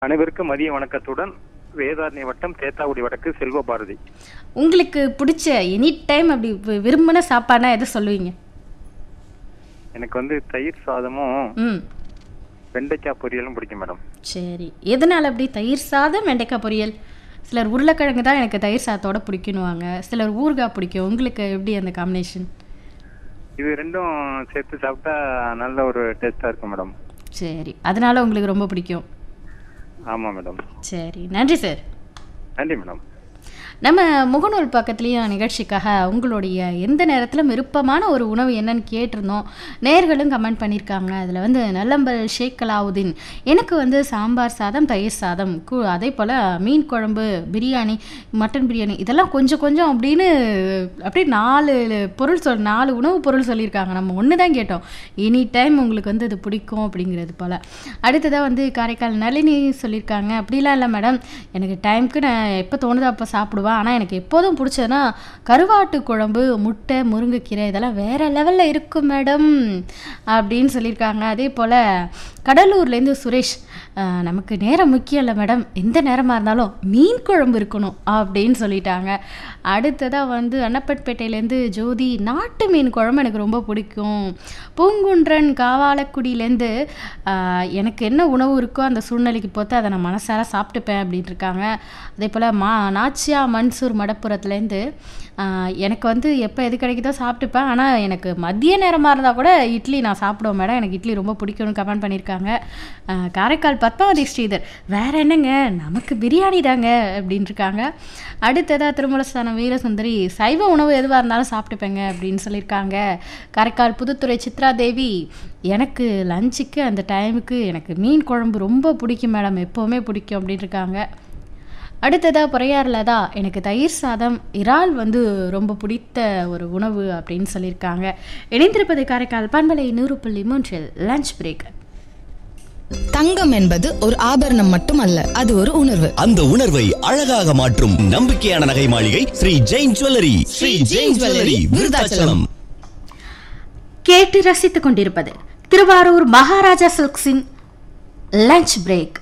அனைவருக்கும் மதிய வணக்கத்துடன் வேதாரண்ய வட்டம் தேத்தாக்குடி வடக்கு செல்வ பாரதி உங்களுக்கு பிடிச்ச எனி டைம் அப்படி வி- விரும்பின சாப்பாடுனா எதை சொல்லுவீங்க எனக்கு வந்து தயிர் சாதமும் ம் வெண்டைக்காய் பொரியலும் பிடிக்கும் மேடம் சரி எதனால் அப்படி தயிர் சாதம் வெண்டைக்காய் பொரியல் சிலர் உருளைக்கிழங்கு தான் எனக்கு தயிர் சாதத்தோட பிடிக்கணுவாங்க சிலர் ஊறுகாய் பிடிக்கும் உங்களுக்கு எப்படி அந்த காம்பினேஷன் இது ரெண்டும் சேர்த்து சாப்பிட்டா நல்ல ஒரு டேஸ்டா இருக்கும் மேடம் சரி அதனால உங்களுக்கு ரொம்ப பிடிக்கும் ஆமா மேடம் சரி நன்றி சார் நன்றி மேடம் நம்ம முகநூல் பக்கத்துலேயும் நிகழ்ச்சிக்காக உங்களுடைய எந்த நேரத்திலும் விருப்பமான ஒரு உணவு என்னன்னு கேட்டிருந்தோம் நேர்களும் கமெண்ட் பண்ணியிருக்காங்க அதில் வந்து நல்லம்பல் ஷேக் கலாவுதீன் எனக்கு வந்து சாம்பார் சாதம் தயிர் சாதம் கு அதே போல் மீன் குழம்பு பிரியாணி மட்டன் பிரியாணி இதெல்லாம் கொஞ்சம் கொஞ்சம் அப்படின்னு அப்படியே நாலு பொருள் சொல் நாலு உணவு பொருள் சொல்லியிருக்காங்க நம்ம ஒன்று தான் கேட்டோம் எனி டைம் உங்களுக்கு வந்து இது பிடிக்கும் அப்படிங்கிறது போல் அடுத்ததாக வந்து காரைக்கால் நளினி சொல்லியிருக்காங்க அப்படிலாம் இல்லை மேடம் எனக்கு டைம்க்கு நான் எப்போ தோணுதோ அப்போ சாப்பிடுவேன் ஆனால் எனக்கு எப்போதும் பிடிச்சதுன்னா கருவாட்டு குழம்பு முட்டை முருங்கைக்கீரை இதெல்லாம் வேறு லெவலில் இருக்கும் மேடம் அப்படின்னு சொல்லியிருக்காங்க அதே போல் கடலூர்லேருந்து சுரேஷ் அஹ், நமக்கு நேரம் முக்கியம் இல்லை மேடம் எந்த நேரமாக இருந்தாலும் மீன் குழம்பு இருக்கணும் அப்படின்னு சொல்லிட்டாங்க அடுத்ததாக வந்து அன்னப்பட்பேட்டையிலேருந்து ஜோதி நாட்டு மீன் குழம்பு எனக்கு ரொம்ப பிடிக்கும் பூங்குன்றன் காவாலக்குடியிலேருந்து ஆஹ், எனக்கு என்ன உணவு இருக்கோ அந்த சூழ்நிலைக்கு பொறுத்து அதை நான் மனசார சாப்பிட்டுப்பேன் அப்படின்ட்டு இருக்காங்க அதே போல் மா நாச்சியா மன்சூர் மடப்புறத்துலேருந்து ஆஹ், எனக்கு வந்து எப்போ எது கிடைக்குதோ சாப்பிட்டுப்பேன் ஆனால் எனக்கு மதிய நேரமாக இருந்தால் கூட இட்லி நான் சாப்பிடுவேன் மேடம் எனக்கு இட்லி ரொம்ப பிடிக்கும்னு கமெண்ட் பண்ணியிருக்காங்க ஆஹ், காரைக்கால் பத்மாவதி ஸ்ரீதர் வேற என்னங்க நமக்கு பிரியாணி தாங்க அப்படின்னு இருக்காங்க அடுத்ததாக திருமலஸ்தானம் வீரசுந்தரி சைவ உணவு எதுவாக இருந்தாலும் சாப்பிட்டுப்பேங்க அப்படின்னு சொல்லியிருக்காங்க காரைக்கால் புதுத்துறை சித்ரா தேவி எனக்கு லஞ்சுக்கு அந்த டைமுக்கு எனக்கு மீன் குழம்பு ரொம்ப பிடிக்கும் மேடம் எப்போவுமே பிடிக்கும் அப்படின்னு இருக்காங்க அடுத்ததாக பொறையாரில் தான் எனக்கு தயிர் சாதம் இறால் வந்து ரொம்ப பிடித்த ஒரு உணவு அப்படின்னு சொல்லியிருக்காங்க இணைந்திருப்பது காரைக்கால் பண்பலை நூறு புள்ளி மூன்றில் லஞ்ச் பிரேக் தங்கம் என்பது ஒரு ஆபரணம் மட்டுமல்ல அது ஒரு உணர்வு அந்த உணர்வை அழகாக மாற்றும் நம்பிக்கையான நகை மாளிகை ஸ்ரீ ஜெயின் ஜுவல்லரி ஸ்ரீ ஜெயின் ஜுவல்லரி விருதாச்சலம் கேட்டு ரசித்துக் கொண்டிருப்பது திருவாரூர் மகாராஜா சில்க்ஸின் லஞ்ச் பிரேக்